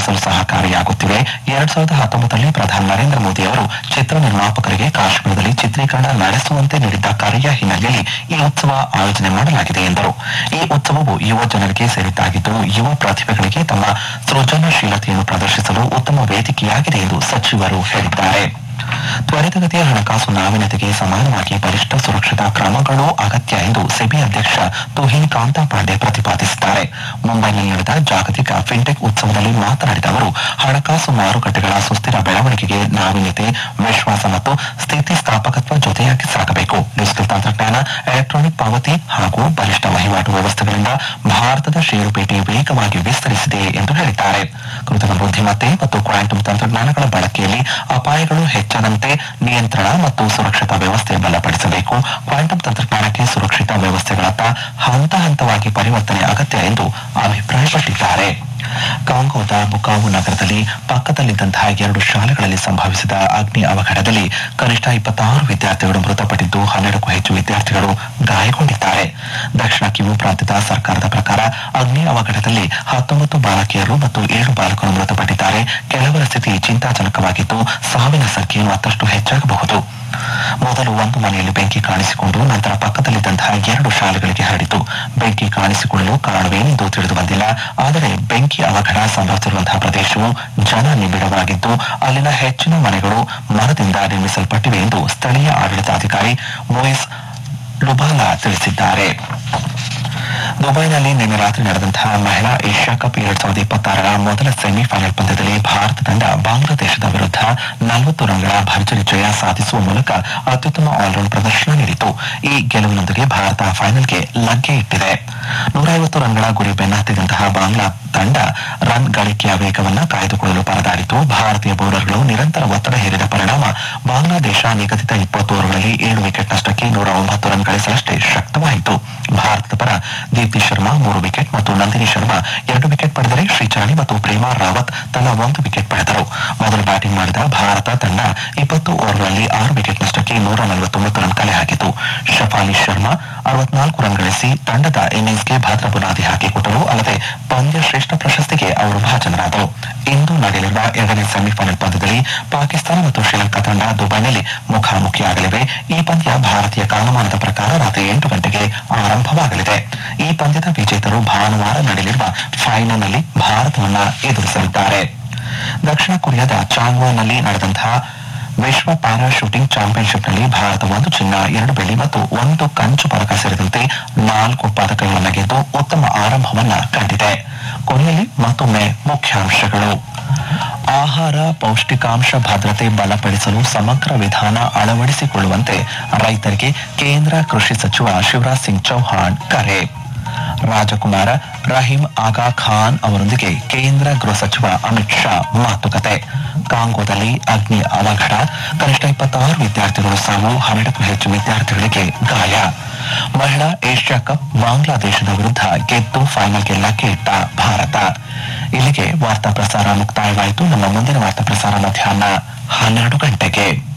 ಹೆಚ್ಚಿಸಲು ಸಹಕಾರಿಯಾಗುತ್ತಿವೆ ಎರಡ್ ಸಾವಿರದ ಹತ್ತೊಂಬತ್ತರಲ್ಲಿ ಪ್ರಧಾನಿ ನರೇಂದ್ರ ಮೋದಿ ಅವರು ಚಿತ್ರ ನಿರ್ಮಾಪಕರಿಗೆ ಕಾಶ್ಮೀರದಲ್ಲಿ ಚಿತ್ರೀಕರಣ ನಡೆಸುವಂತೆ ನೀಡಿದ್ದ ಕರೆಯ ಹಿನ್ನೆಲೆಯಲ್ಲಿ ಈ ಉತ್ಸವ ಆಯೋಜನೆ ಮಾಡಲಾಗಿದೆ ಎಂದರು ಈ ಉತ್ಸವವು ಯುವ ಜನರಿಗೆ ಸೇರಿದ್ದಾಗಿದ್ದು ಯುವ ಪ್ರತಿಭೆಗಳಿಗೆ ತಮ್ಮ ಸೃಜನಶೀಲತೆಯನ್ನು ಪ್ರದರ್ಶಿಸಲು ಉತ್ತಮ ವೇದಿಕೆಯಾಗಿದೆ ಎಂದು ಸಚಿವರು ಹೇಳಿದ್ದಾರೆ ತ್ವರಿತಗತಿಯ ಹಣಕಾಸು ನಾವೀನ್ಯತೆಗೆ ಸಮಾನವಾಗಿ ಬಲಿಷ್ಠ ಸುರಕ್ಷತಾ ಕ್ರಮಗಳು ಅಗತ್ಯ ಎಂದು ಸೆಬಿ ಅಧ್ಯಕ್ಷ ತುಹಿನ್ ಕಾಂತಾ ಪಾಂಡೆ ಪ್ರತಿಪಾದಿಸಿದ್ದಾರೆ ಮುಂಬೈನಲ್ಲಿ ನಡೆದ ಜಾಗತಿಕ ಫಿನ್ಟೆಕ್ ಉತ್ಸವದಲ್ಲಿ ಮಾತನಾಡಿದ ಅವರು ಹಣಕಾಸು ಮಾರುಕಟ್ಟೆಗಳ ಸುಸ್ಥಿರ ಬೆಳವಣಿಗೆಗೆ ನಾವೀನ್ಯತೆ ವಿಶ್ವಾಸ ಮತ್ತು ಸ್ಥಿತಿಸ್ಥಾಪಕತ್ವ ಜೊತೆಯಾಗಿ ಸಾಗಬೇಕು ಡಿಜಿಟಲ್ ತಂತ್ರಜ್ಞಾನ ಎಲೆಕ್ಟ್ರಾನಿಕ್ ಪಾವತಿ ಹಾಗೂ ಬಲಿಷ್ಠ ವಹಿವಾಟು ವ್ಯವಸ್ಥೆಗಳಿಂದ ಭಾರತದ ಷೇರುಪೇಟೆ ವೇಗವಾಗಿ ವಿಸ್ತರಿಸಿದೆ ಎಂದು ಹೇಳಿದ್ದಾರೆ ಕೃತಕ ಬುದ್ಧಿಮತ್ತೆ ಮತ್ತು ಕ್ವಾಂಟಮ್ ತಂತ್ರಜ್ಞಾನಗಳ ಬಳಕೆಯಲ್ಲಿ ಅಪಾಯಗಳು ಹೆಚ್ಚದಂತೆ ನಿಯಂತ್ರಣ ಮತ್ತು ಸುರಕ್ಷತಾ ವ್ಯವಸ್ಥೆ ಬಲಪಡಿಸಬೇಕು ಕ್ವಾಂಟಮ್ ತಂತ್ರಜ್ಞಾನಕ್ಕೆ ಸುರಕ್ಷಿತ ವ್ಯವಸ್ಥೆಗಳತ್ತ ಹಂತ ಹಂತವಾಗಿ ಪರಿವರ್ತನೆ ಅಗತ್ಯ ಎಂದು ಅಭಿಪ್ರಾಯಪಟ್ಟಿದ್ದಾರೆ ಕಾಂಗೋದ ಬುಕಾವು ನಗರದಲ್ಲಿ ಪಕ್ಕದಲ್ಲಿದ್ದಂತಹ ಎರಡು ಶಾಲೆಗಳಲ್ಲಿ ಸಂಭವಿಸಿದ ಅಗ್ನಿ ಅವಘಡದಲ್ಲಿ ಕನಿಷ್ಠ ಇಪ್ಪತ್ತಾರು ವಿದ್ಯಾರ್ಥಿಗಳು ಮೃತಪಟ್ಟಿದ್ದು ಹನ್ನೆರಡಕ್ಕೂ ಹೆಚ್ಚು ವಿದ್ಯಾರ್ಥಿಗಳು ಗಾಯಗೊಂಡಿದ್ದಾರೆ ದಕ್ಷಿಣ ಕಿವು ಪ್ರಾಂತ್ಯದ ಸರ್ಕಾರದ ಪ್ರಕಾರ ಅಗ್ನಿ ಅವಘಡದಲ್ಲಿ ಹತ್ತೊಂಬತ್ತು ಬಾಲಕಿಯರು ಮತ್ತು ಏಳು ಬಾಲಕರು ಮೃತಪಟ್ಟಿದ್ದಾರೆ ಕೆಲವರ ಸ್ಥಿತಿ ಚಿಂತಾಜನಕವಾಗಿದ್ದು ಸಾವಿನ ಸಂಖ್ಯೆ ಮತ್ತಷ್ಟು ಹೆಚ್ಚಾಗಬಹುದು ಮೊದಲು ಒಂದು ಮನೆಯಲ್ಲಿ ಬೆಂಕಿ ಕಾಣಿಸಿಕೊಂಡು ನಂತರ ಪಕ್ಕದಲ್ಲಿದ್ದಂತಹ ಎರಡು ಶಾಲೆಗಳಿಗೆ ಹರಡಿತು ಬೆಂಕಿ ಕಾಣಿಸಿಕೊಳ್ಳಲು ಕಾರಣವೇನೆಂದು ತಿಳಿದು ಬಂದಿಲ್ಲ ಆದರೆ ಬೆಂಕಿ ಅವಘಡ ಸಂಭವಿಸಿರುವಂತಹ ಪ್ರದೇಶವು ಜನ ನಿಬಿಡವಾಗಿದ್ದು ಅಲ್ಲಿನ ಹೆಚ್ಚಿನ ಮನೆಗಳು ಮರದಿಂದ ನಿರ್ಮಿಸಲ್ಪಟ್ಟಿವೆ ಎಂದು ಸ್ಥಳೀಯ ಆಡಳಿತಾಧಿಕಾರಿ ಮೊಯಿಸ್ ಲುಬಾಲಾ ತಿಳಿಸಿದ್ದಾರೆ ದುಬೈನಲ್ಲಿ ನಿನ್ನೆ ರಾತ್ರಿ ನಡೆದಂತಹ ಮಹಿಳಾ ಏಷ್ಯಾ ಕಪ್ ಎರಡ್ ಸಾವಿರದ ಇಪ್ಪತ್ತಾರರ ಮೊದಲ ಸೆಮಿಫೈನಲ್ ಪಂದ್ಯದಲ್ಲಿ ಭಾರತ ತಂಡ ಬಾಂಗ್ಲಾದೇಶದ ವಿರುದ್ಧ ನಲವತ್ತು ರನ್ಗಳ ಭರ್ಜರಿ ಜಯ ಸಾಧಿಸುವ ಮೂಲಕ ಅತ್ಯುತ್ತಮ ಆಲ್ರೌಂಡ್ ಪ್ರದರ್ಶನ ನೀಡಿತು ಈ ಗೆಲುವಿನೊಂದಿಗೆ ಭಾರತ ಫೈನಲ್ಗೆ ಲಗ್ಗೆ ಇಟ್ಟಿದೆ ನೂರೈವತ್ತು ರನ್ಗಳ ಗುರಿ ಬೆನ್ನಹತ್ತಿದಂತಹ ಬಾಂಗ್ಲಾ ತಂಡ ರನ್ ಗಳಿಕೆಯ ವೇಗವನ್ನು ಕಾಯ್ದುಕೊಳ್ಳಲು ಪರದಾಡಿತು ಭಾರತೀಯ ಬೌಲರ್ಗಳು ನಿರಂತರ ಒತ್ತಡ ಹೇರಿದ ಪರಿಣಾಮ ಬಾಂಗ್ಲಾದೇಶ ನಿಗದಿತ ಇಪ್ಪತ್ತು ಓವರ್ಗಳಲ್ಲಿ ಏಳು ವಿಕೆಟ್ ನಷ್ಟಕ್ಕೆ ನೂರ ಒಂಬತ್ತು ರನ್ ಗಳಿಸಲಷ್ಟೇ ಶಕ್ತವಾಯಿತು ಭಾರತದ ಪರ ದೀಪ್ತಿ ಶರ್ಮಾ ಮೂರು ವಿಕೆಟ್ ಮತ್ತು ನಂದಿನಿ ಶರ್ಮಾ ಎರಡು ವಿಕೆಟ್ ಪಡೆದರೆ ಶ್ರೀಚಾಳಿ ಮತ್ತು ಪ್ರೇಮಾ ರಾವತ್ ತಲಾ ಒಂದು ವಿಕೆಟ್ ಪಡೆದರು ಮೊದಲು ಬ್ಯಾಟಿಂಗ್ ಮಾಡಿದ ಭಾರತ ತಂಡ ಇಪ್ಪತ್ತು ಓವರ್ಗಳಲ್ಲಿ ಆರು ವಿಕೆಟ್ ನಷ್ಟಕ್ಕೆ ನೂರ ನಲವತ್ತೊಂಬತ್ತು ರನ್ ಕಲೆ ಹಾಕಿತು ಶಫಾಲಿ ಶರ್ಮಾ ಅರವತ್ನಾಲ್ಕು ರನ್ ಗಳಿಸಿ ತಂಡದ ಇನ್ನಿಂಗ್ಸ್ಗೆ ಭದ್ರ ಬುನಾದಿ ಹಾಕಿಕೊಟ್ಟರು ಅಲ್ಲದೆ ಪಂದ್ಯ ಶ್ರೇಷ್ಠ ಪ್ರಶಸ್ತಿಗೆ ಅವರು ಭಾಜನರಾದರು ಇಂದು ನಡೆಯಲಿರುವ ಎರಡನೇ ಸೆಮಿಫೈನಲ್ ಪಂದ್ಯದಲ್ಲಿ ಪಾಕಿಸ್ತಾನ ಮತ್ತು ಶ್ರೀಲಂಕಾ ತಂಡ ದುಬೈನಲ್ಲಿ ಮುಖಾಮುಖಿಯಾಗಲಿವೆ ಈ ಪಂದ್ಯ ಭಾರತೀಯ ಕಾಲಮಾನದ ಪ್ರಕಾರ ರಾತ್ರಿ ಎಂಟು ಗಂಟೆಗೆ ಆರಂಭವಾಗಲಿದೆ ಈ ಪಂದ್ಯದ ವಿಜೇತರು ಭಾನುವಾರ ನಡೆಯಲಿರುವ ಫೈನಲ್ನಲ್ಲಿ ಭಾರತವನ್ನ ಎದುರಿಸಲಿದ್ದಾರೆ ದಕ್ಷಿಣ ಕೊರಿಯಾದ ಚಾಂಗ್ವಾನ್ನಲ್ಲಿ ನಡೆದಂತಹ ವಿಶ್ವ ಪ್ಯಾರಾ ಶೂಟಿಂಗ್ ಚಾಂಪಿಯನ್ಶಿಪ್ನಲ್ಲಿ ಭಾರತ ಒಂದು ಚಿನ್ನ ಎರಡು ಬೆಳ್ಳಿ ಮತ್ತು ಒಂದು ಕಂಚು ಪದಕ ಸೇರಿದಂತೆ ನಾಲ್ಕು ಪದಕಗಳನ್ನು ಗೆದ್ದು ಉತ್ತಮ ಆರಂಭವನ್ನ ಕಂಡಿದೆ ಕೊನೆಯಲ್ಲಿ ಮತ್ತೊಮ್ಮೆ ಮುಖ್ಯಾಂಶಗಳು ಆಹಾರ ಪೌಷ್ಟಿಕಾಂಶ ಭದ್ರತೆ ಬಲಪಡಿಸಲು ಸಮಗ್ರ ವಿಧಾನ ಅಳವಡಿಸಿಕೊಳ್ಳುವಂತೆ ರೈತರಿಗೆ ಕೇಂದ್ರ ಕೃಷಿ ಸಚಿವ ಶಿವರಾಜ್ ಸಿಂಗ್ ಚೌಹಾಣ್ ಕರೆ ರಾಜಕುಮಾರ ರಹೀಂ ಆಗಾ ಖಾನ್ ಅವರೊಂದಿಗೆ ಕೇಂದ್ರ ಗೃಹ ಸಚಿವ ಅಮಿತ್ ಶಾ ಮಾತುಕತೆ ಕಾಂಗೋದಲ್ಲಿ ಅಗ್ನಿ ಅವಘಡ ಕನಿಷ್ಠ ಇಪ್ಪತ್ತಾರು ವಿದ್ಯಾರ್ಥಿಗಳು ಸಾವು ಹನ್ನೆರಡಕ್ಕೂ ಹೆಚ್ಚು ವಿದ್ಯಾರ್ಥಿಗಳಿಗೆ ಗಾಯ ಮಹಿಳಾ ಏಷ್ಯಾ ಕಪ್ ಬಾಂಗ್ಲಾದೇಶದ ವಿರುದ್ಧ ಗೆದ್ದು ಫೈನಲ್ಗೆ ಲಗ್ಗೆ ಇಟ್ಟ ಭಾರತ ಇಲ್ಲಿಗೆ ವಾರ್ತಾ ಪ್ರಸಾರ ಮುಕ್ತಾಯವಾಯಿತು ನಮ್ಮ ಮುಂದಿನ ವಾರ್ತಾ ಪ್ರಸಾರ ಮಧ್ಯಾಹ್ನ ಹನ್ನೆರಡು ಗಂಟೆಗೆ